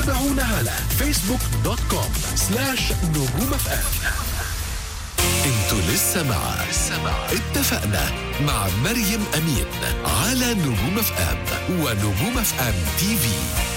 تابعونا على فيسبوك دوت كوم سلاش نجوم اف ام انتوا لسه مع اتفقنا مع مريم امين على نجوم اف ام ونجوم اف ام تي في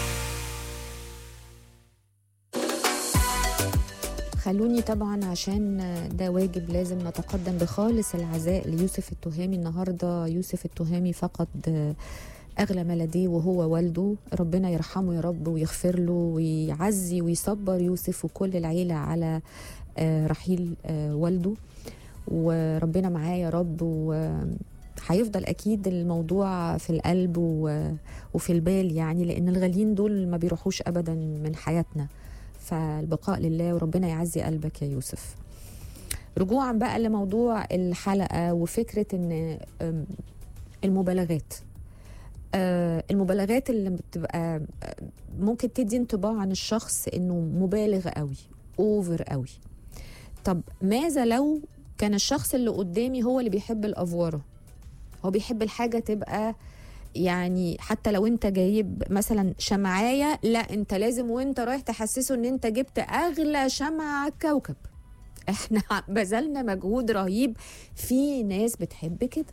خلوني طبعا عشان ده واجب لازم نتقدم بخالص العزاء ليوسف التهامي النهارده يوسف التهامي فقد اغلى ما لديه وهو والده ربنا يرحمه يا رب ويغفر له ويعزي ويصبر يوسف وكل العيله على آه، رحيل آه، والده وربنا معاه يا رب وهيفضل اكيد الموضوع في القلب و- وفي البال يعني لان الغاليين دول ما بيروحوش ابدا من حياتنا فالبقاء لله وربنا يعزي قلبك يا يوسف رجوعا بقى لموضوع الحلقه وفكره ان أم، المبالغات آه، المبالغات اللي بتبقى آه، ممكن تدي انطباع عن الشخص انه مبالغ قوي اوفر قوي طب ماذا لو كان الشخص اللي قدامي هو اللي بيحب الافواره هو بيحب الحاجه تبقى يعني حتى لو انت جايب مثلا شمعايه لا انت لازم وانت رايح تحسسه ان انت جبت اغلى شمعة على الكوكب احنا بذلنا مجهود رهيب في ناس بتحب كده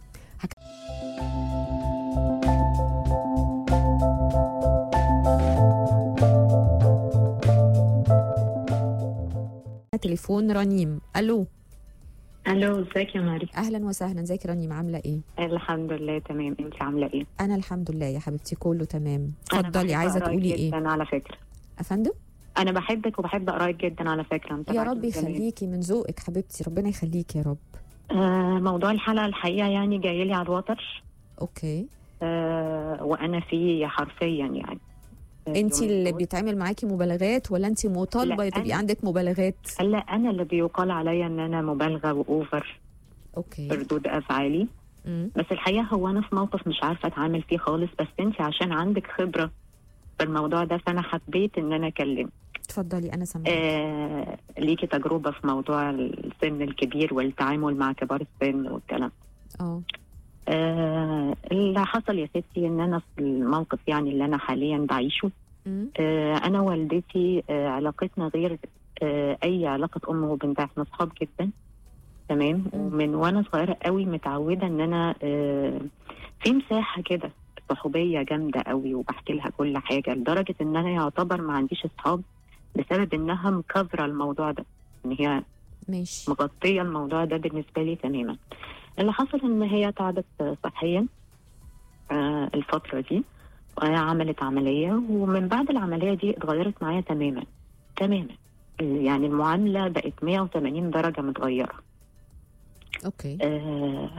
تليفون رنيم الو الو ازيك يا ماري اهلا وسهلا ازيك يا رنيم عامله ايه الحمد لله تمام انت عامله ايه انا الحمد لله يا حبيبتي كله تمام أنا اتفضلي بحب عايزه أقرأك تقولي ايه جدا على فكره افندم انا بحبك وبحب اقراك جدا على فكره يا متابعة رب من زمان. يخليكي من ذوقك حبيبتي ربنا يخليكي يا رب آه موضوع الحلقه الحقيقه يعني جاي لي على الوتر اوكي آه وانا فيه حرفيا يعني آه، انت يومين اللي دول. بيتعمل معاكي مبالغات ولا انت مطالبه لا، تبقي أنا. عندك مبالغات لا انا اللي بيقال عليا ان انا مبالغه واوفر في اوكي ردود افعالي مم. بس الحقيقه هو انا في موقف مش عارفه اتعامل فيه خالص بس انت عشان عندك خبره في الموضوع ده فانا حبيت ان انا اكلمك اتفضلي انا سامعاكي آه ليكي تجربة في موضوع السن الكبير والتعامل مع كبار السن والكلام اه آه اللي حصل يا ستي ان انا في الموقف يعني اللي انا حاليا بعيشه مم. آه انا والدتي آه علاقتنا غير آه اي علاقة ام وبنت احنا اصحاب جدا تمام ومن وانا صغيرة قوي متعودة ان انا آه في مساحة كده صحوبية جامدة قوي وبحكي لها كل حاجة لدرجة ان انا يعتبر ما عنديش اصحاب بسبب انها مكبرة الموضوع ده ان هي ماشي مغطية الموضوع ده بالنسبة لي تماما اللي حصل ان هي تعبت صحيا آه، الفترة دي وعملت عملية ومن بعد العملية دي اتغيرت معايا تماما تماما يعني المعاملة بقت 180 درجة متغيرة اوكي آه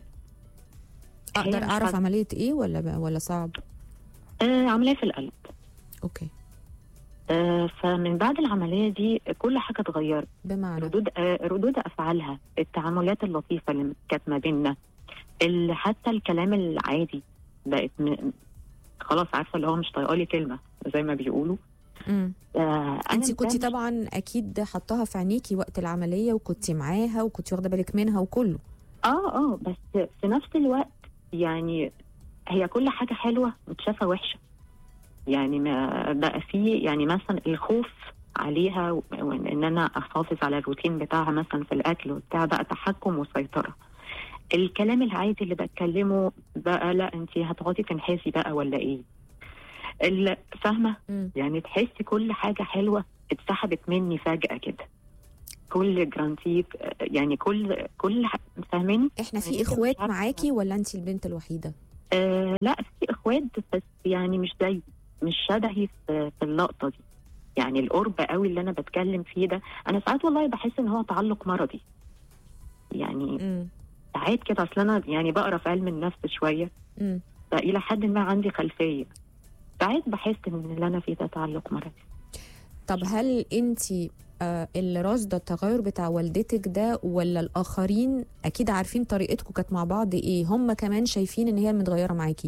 اقدر مش اعرف عارفة. عمليه ايه ولا ب... ولا صعب آه عملية في القلب اوكي آه فمن بعد العملية دي كل حاجة اتغيرت بمعنى ردود آه، ردود افعالها التعاملات اللطيفه اللي كانت ما بيننا ال- حتى الكلام العادي بقت م... خلاص عارفه اللي هو مش طايقه لي كلمه زي ما بيقولوا مم. آه انت أنا كنتي ده- طبعا اكيد حطاها في عينيكي وقت العمليه وكنتي معاها وكنتي واخده بالك منها وكله اه اه بس في نفس الوقت يعني هي كل حاجه حلوه متشافه وحشه يعني ما بقى في يعني مثلا الخوف عليها و- وان انا احافظ على الروتين بتاعها مثلا في الاكل وبتاع بقى تحكم وسيطره الكلام العادي اللي بتكلمه بقى لا انت هتقعدي تنحاسي بقى ولا ايه ال- فاهمه مم. يعني تحسي كل حاجه حلوه اتسحبت مني فجاه كده كل جرانتيك يعني كل كل ح- فاهماني احنا في يعني أنت مش اخوات عارفة. معاكي ولا انت البنت الوحيده آه لا في اخوات بس يعني مش زي مش شبهي في, في اللقطه دي يعني القرب قوي اللي انا بتكلم فيه ده انا ساعات والله بحس ان هو تعلق مرضي يعني مم. ساعات كده اصل انا يعني بقرا في علم النفس شويه مم. فالى حد ما عندي خلفيه ساعات بحس ان اللي انا فيه ده تعلق مرضي طب هل انت آه اللي راصده التغير بتاع والدتك ده ولا الاخرين اكيد عارفين طريقتكم كانت مع بعض ايه هم كمان شايفين ان هي متغيره معاكي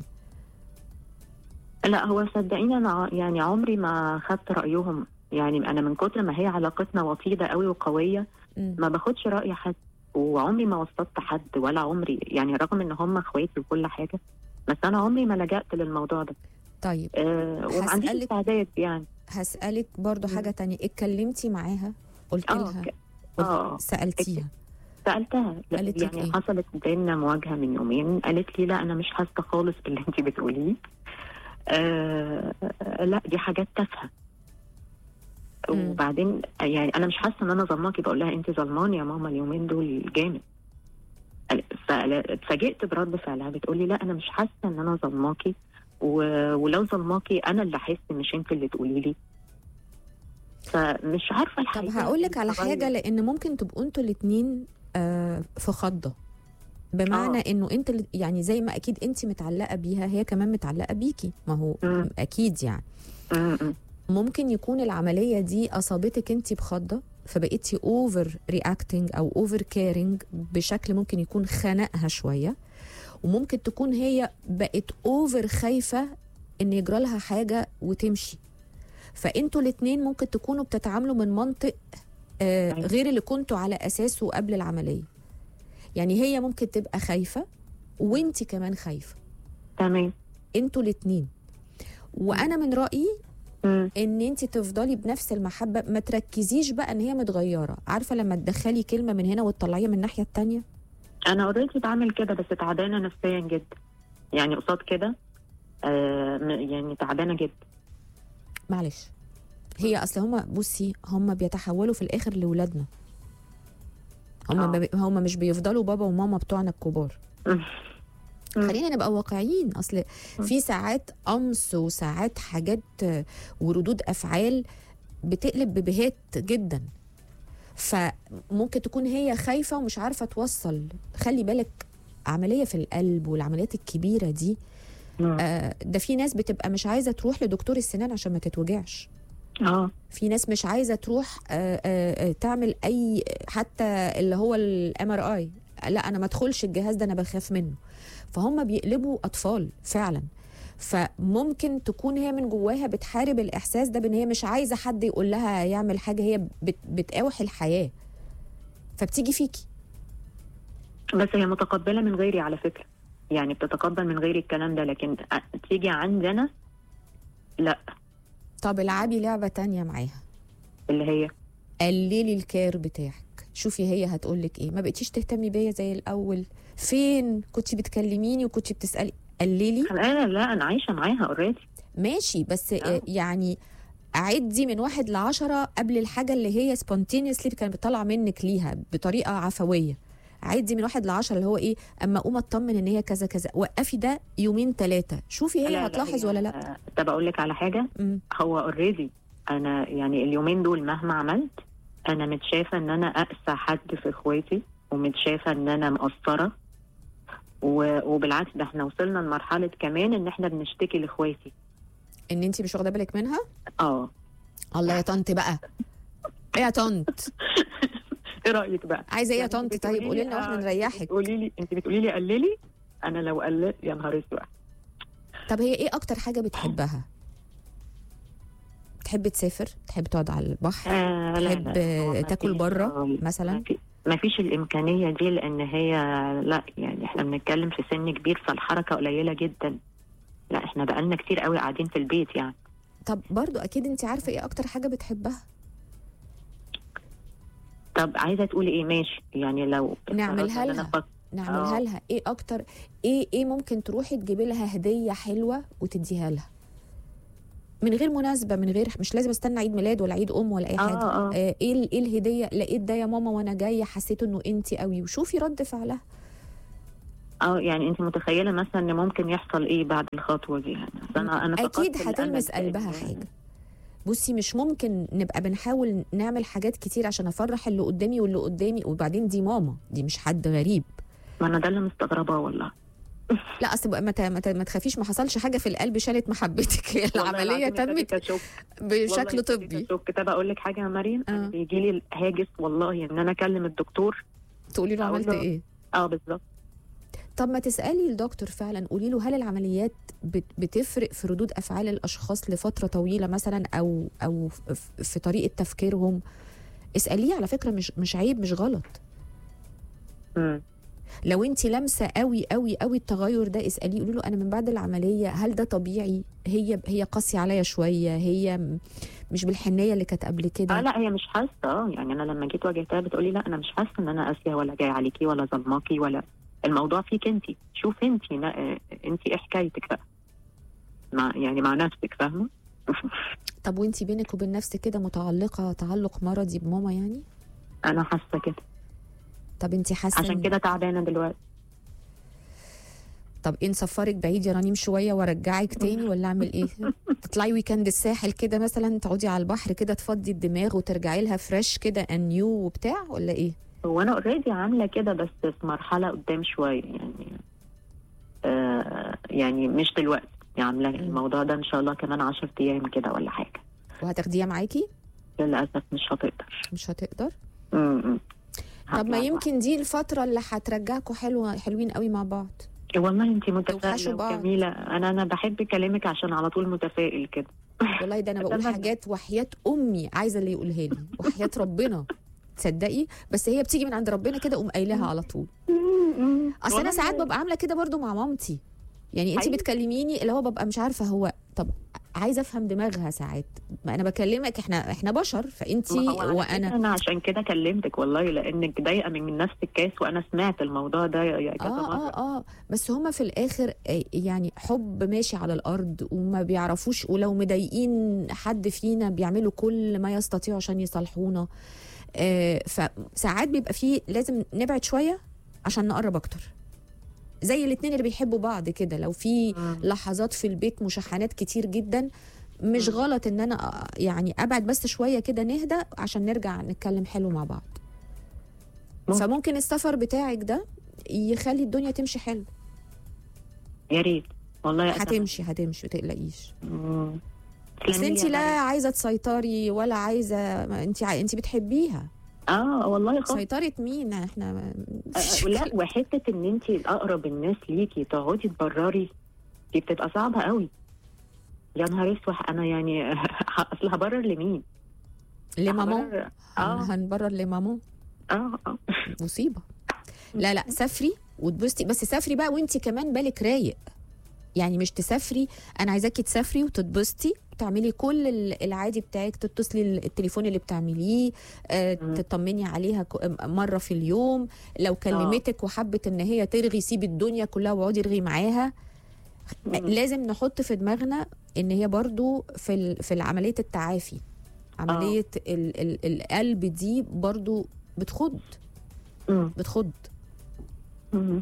لا هو صدقيني انا ع- يعني عمري ما خدت رايهم يعني انا من كتر ما هي علاقتنا وطيده قوي وقويه مم. ما باخدش راي حد وعمري ما وسطت حد ولا عمري يعني رغم ان هم اخواتي وكل حاجه بس انا عمري ما لجأت للموضوع ده طيب آه وما عنديش هسألك- استعداد يعني هسالك برضو مم. حاجه تانية اتكلمتي معاها قلت اه لها ك- قلت- اه سالتيها سالتها لا، قالت لك يعني إيه؟ حصلت بيننا مواجهه من يومين قالت لي لا انا مش حاسه خالص باللي انت بتقوليه آه لا دي حاجات تافهه مم. وبعدين يعني انا مش حاسه ان انا ظلماكي بقول لها انت ظلماني يا ماما اليومين دول جامد فاتفاجئت برد فعلها بتقولي لا انا مش حاسه ان انا ظلماكي و- ولو ظلماكي انا اللي احس مش انت اللي تقولي لي فمش عارفه طب الحقيقه هقول لك على بتتغير. حاجه لان ممكن تبقوا انتوا الاثنين في خضه بمعنى آه. انه انت اللي- يعني زي ما اكيد انت متعلقه بيها هي كمان متعلقه بيكي ما هو مم. اكيد يعني م- م. ممكن يكون العمليه دي اصابتك انت بخضه فبقيتي اوفر رياكتنج او اوفر كيرنج بشكل ممكن يكون خنقها شويه وممكن تكون هي بقت اوفر خايفه ان يجرى لها حاجه وتمشي فانتوا الاثنين ممكن تكونوا بتتعاملوا من منطق آه أيوة. غير اللي كنتوا على اساسه قبل العمليه يعني هي ممكن تبقى خايفه وانت كمان خايفه تمام انتوا الاثنين وانا من رايي م. ان انت تفضلي بنفس المحبه ما تركزيش بقى ان هي متغيره عارفه لما تدخلي كلمه من هنا وتطلعيها من الناحيه التانية انا اوريدي بعمل كده بس تعبانه نفسيا جدا يعني قصاد كده آه م- يعني تعبانه جدا معلش هي اصل هما بصي هما بيتحولوا في الاخر لاولادنا هما آه. ما بي- هما مش بيفضلوا بابا وماما بتوعنا الكبار مم. خلينا نبقى واقعيين اصل في ساعات قمص وساعات حاجات آه، وردود افعال بتقلب ببهات جدا فممكن تكون هي خايفه ومش عارفه توصل خلي بالك عمليه في القلب والعمليات الكبيره دي مم. آه، ده في ناس بتبقى مش عايزه تروح لدكتور السنان عشان ما تتوجعش اه في ناس مش عايزه تروح آه، آه، آه، تعمل اي حتى اللي هو الام ار اي لا انا ما ادخلش الجهاز ده انا بخاف منه فهم بيقلبوا اطفال فعلا فممكن تكون هي من جواها بتحارب الاحساس ده بان هي مش عايزه حد يقول لها يعمل حاجه هي بت بتقاوح الحياه فبتيجي فيكي بس هي متقبله من غيري على فكره يعني بتتقبل من غيري الكلام ده لكن أ- تيجي عندي انا لا طب العبي لعبه تانية معاها اللي هي قللي الكير بتاعك شوفي هي هتقولك ايه ما بقيتيش تهتمي بيا زي الاول فين كنتي بتكلميني وكنتي بتسالي قللي انا لا انا عايشه معاها اوريدي ماشي بس آه. آه. يعني عدي من واحد لعشرة قبل الحاجة اللي هي سبونتينيسلي كانت بتطلع منك ليها بطريقة عفوية عدي من واحد لعشرة اللي هو ايه اما اقوم اطمن ان هي كذا كذا وقفي ده يومين ثلاثة شوفي هي هتلاحظ ولا لا آه، طب اقول لك على حاجه مم. هو اوريدي انا يعني اليومين دول مهما عملت انا متشافه ان انا اقسى حد في اخواتي ومتشافه ان انا مقصره و- وبالعكس ده احنا وصلنا لمرحله كمان ان احنا بنشتكي لاخواتي ان انت مش واخدة بالك منها اه الله يا طنط بقى ايه يا طنط ايه رايك بقى عايزه ايه يا يعني طنط بتقولي طيب قولي لي- لنا واحنا آه، نريحك قولي لي انت بتقولي لي قللي انا لو قلت يا نهار اسود طب هي ايه اكتر حاجة بتحبها تحب تسافر تحب تقعد على البحر آه لا، تحب لا، هو ما تاكل فيش- بره آه، مثلا ما في- ما فيش الامكانيه دي لان هي لا يعني احنا بنتكلم في سن كبير فالحركه قليله جدا لا احنا بقالنا كتير قوي قاعدين في البيت يعني طب برضو اكيد انت عارفه ايه اكتر حاجه بتحبها طب عايزه تقولي ايه ماشي يعني لو نعملها إن أنا لها. فك- نعملها آه. لها ايه اكتر ايه ايه ممكن تروحي تجيبي لها هديه حلوه وتديها لها من غير مناسبه من غير مش لازم استنى عيد ميلاد ولا عيد ام ولا اي آه، حاجه آه. آه ايه ال- ايه الهديه لقيت ده يا ماما وانا جايه حسيت انه انت قوي وشوفي رد فعلها اه يعني انت متخيله مثلا ان ممكن يحصل ايه بعد الخطوه دي يعني أصل انا انا فقدت اكيد الأمل هتلمس في قلبها إن- حاجه بصي مش ممكن نبقى بنحاول نعمل حاجات كتير عشان افرح اللي قدامي واللي قدامي وبعدين دي ماما دي مش حد غريب ما انا ده اللي مستغرباه والله لا اصل بقى ما ت- ما ت- ما تخافيش ما حصلش حاجه في القلب شالت محبتك هي والله العمليه العظيم تمت ابتديت أشك. بشكل والله طبي ابتديت أشك. طب اقول لك حاجه يا مريم آه. أنا بيجي لي هاجس والله ان انا اكلم الدكتور تقولي له أقول عملت له- ايه اه بالظبط طب ما تسالي الدكتور فعلا قولي له هل العمليات بت- بتفرق في ردود افعال الاشخاص لفتره طويله مثلا او او ف- في طريقه تفكيرهم اساليه على فكره مش مش عيب مش غلط مم. لو انت لامسه قوي قوي قوي التغير ده اساليه قولي له انا من بعد العمليه هل ده طبيعي هي هي قاسيه عليا شويه هي م- مش بالحنيه اللي كانت قبل اه كده لا هي مش حاسه اه يعني انا لما جيت واجهتها بتقولي لا انا مش حاسه ان انا قاسيه ولا جاي عليكي ولا ظلماكي ولا الموضوع فيك انت شوف انت انت ايه حكايتك بقى مع يعني مع نفسك فاهمه طب وانت بينك وبين نفسك كده متعلقه تعلق مرضي بماما يعني انا حاسه كده طب انت حاسه عشان إن- كده تعبانه دلوقتي طب ايه نسفرك بعيد يا رنيم شويه وارجعك تاني ولا اعمل ايه تطلعي ويكند الساحل كده مثلا تقعدي على البحر كده تفضي الدماغ وترجعي لها فريش كده انيو وبتاع ولا ايه هو انا اوريدي عامله كده بس في مرحله قدام شويه يعني آه يعني مش دلوقتي يعني عامله الموضوع ده ان شاء الله كمان 10 ايام كده ولا حاجه وهتاخديها معاكي للاسف مش هتقدر مش هتقدر م-م. طب ما هطلع يمكن دي الفتره اللي هترجعكوا حلوه حلوين قوي مع بعض والله انت توحشوا متفائله بعض. وجميله انا انا بحب كلامك عشان على طول متفائل كده والله ده انا بقول أتمنى. حاجات وحياه امي عايزه اللي يقولها لي وحياه ربنا تصدقي بس هي بتيجي من عند ربنا كده قوم قايلها على طول اصل انا والله ساعات ببقى عامله كده برضو مع مامتي يعني انت حقيقي. بتكلميني اللي هو ببقى مش عارفه هو طب عايزه افهم دماغها ساعات ما انا بكلمك احنا احنا بشر فانت ما هو على فكرة وانا انا عشان كده كلمتك والله لانك ضايقه من من نفس الكاس وانا سمعت الموضوع ده يا كذا اه مره اه اه بس هما في الاخر آه، يعني حب ماشي على الارض وما بيعرفوش ولو مضايقين حد فينا بيعملوا كل ما يستطيعوا عشان يصالحونا آه فساعات بيبقى فيه لازم نبعد شويه عشان نقرب اكتر زي الاتنين اللي بيحبوا بعض كده لو في مم. لحظات في البيت مشاحنات كتير جدا مش مم. غلط ان انا آه، يعني ابعد بس شويه كده نهدى عشان نرجع نتكلم حلو مع بعض ممكن. فممكن السفر بتاعك ده يخلي الدنيا تمشي حلو يا ريت والله أتمنى. هتمشي هتمشي ما تقلقيش مم. بس تسلمي انت لي يا لا مريم. عايزه تسيطري ولا عايزه ما انت ع... انت بتحبيها اه والله خالص سيطره مين احنا ما... آه، لا وحته ان انت اقرب الناس ليكي تقعدي تبرري دي بتبقى صعبه قوي يا نهار اسود انا يعني اصل هبرر لمين؟ لماما هبرر- اه هنبرر لماما اه اه مصيبه لا لا سافري وتبصي بس سافري بقى وانت كمان بالك رايق يعني مش تسافري انا عايزاكي تسافري وتتبسطي تعملي كل ال- العادي بتاعك تتصلي التليفون اللي بتعمليه آه مم. تطمني عليها ك- مره في اليوم لو كلمتك وحبت ان هي ترغي سيبي الدنيا كلها واقعدي ارغي معاها مم. لازم نحط في دماغنا ان هي برضو في ال- في عمليه التعافي عمليه ال ال القلب دي برضو بتخض مم. بتخض مم.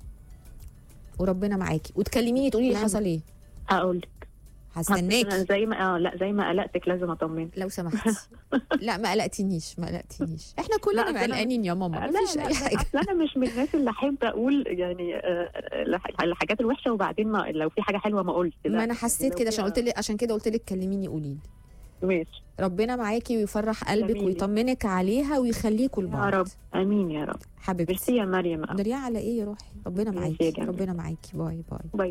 وربنا معاكي وتكلميني تقولي لي نعم. حصل ايه هقول لك هستناكي زي ما اه لا زي ما قلقتك لازم اطمن لو سمحتي لا ما قلقتنيش ما قلقتينيش احنا لا، كلنا أصل أنا- قلقانين يا ماما لا مفيش لا اي حاجه اصل انا مش من الناس اللي احب اقول يعني آه، الح- الحاجات الوحشه وبعدين ما لو في حاجه حلوه ما اقولش لا. ما انا حسيت لو كده عشان فيها- قلت لك عشان كده قلت لك كلميني قولي لي ماشي ربنا معاكي ويفرح قلبك جميل. ويطمنك عليها ويخليكوا يا لبعض رب امين يا رب ميرسي حبيبتي يا مريم دريا على ايه يا روحي ربنا ماشي يا معاكي جميل. ربنا معاكي باي باي باي باي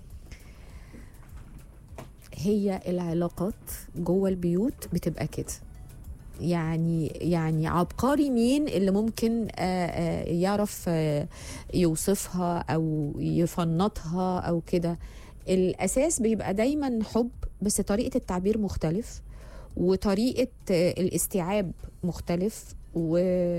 هي العلاقات جوه البيوت بتبقى كده يعني يعني عبقري مين اللي ممكن آه، آه، يعرف آه، يوصفها او يفنطها او كده الاساس بيبقى دايما حب بس طريقه التعبير مختلف وطريقه آه، الاستيعاب مختلف و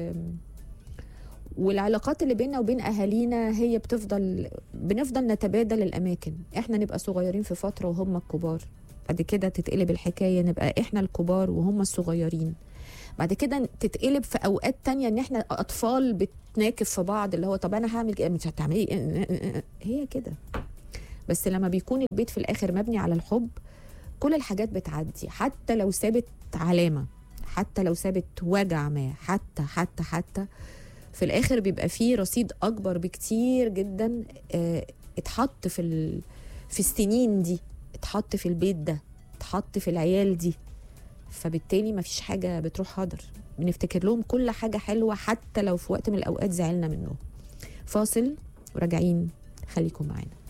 والعلاقات اللي بيننا وبين اهالينا هي بتفضل بنفضل نتبادل الاماكن احنا نبقى صغيرين في فتره وهم الكبار بعد كده تتقلب الحكايه نبقى احنا الكبار وهم الصغيرين بعد كده تتقلب في اوقات تانية ان احنا اطفال بتناكف في بعض اللي هو طب انا هعمل كده مش هتعملي إيه؟ هي كده بس لما بيكون البيت في الاخر مبني على الحب كل الحاجات بتعدي حتى لو سابت علامه حتى لو سابت وجع ما حتى حتى حتى في الاخر بيبقى فيه رصيد اكبر بكتير جدا آه، اتحط في ال... في السنين دي اتحط في البيت ده اتحط في العيال دي فبالتالي مفيش حاجه بتروح هدر بنفتكر لهم كل حاجه حلوه حتى لو في وقت من الاوقات زعلنا منهم فاصل وراجعين خليكم معانا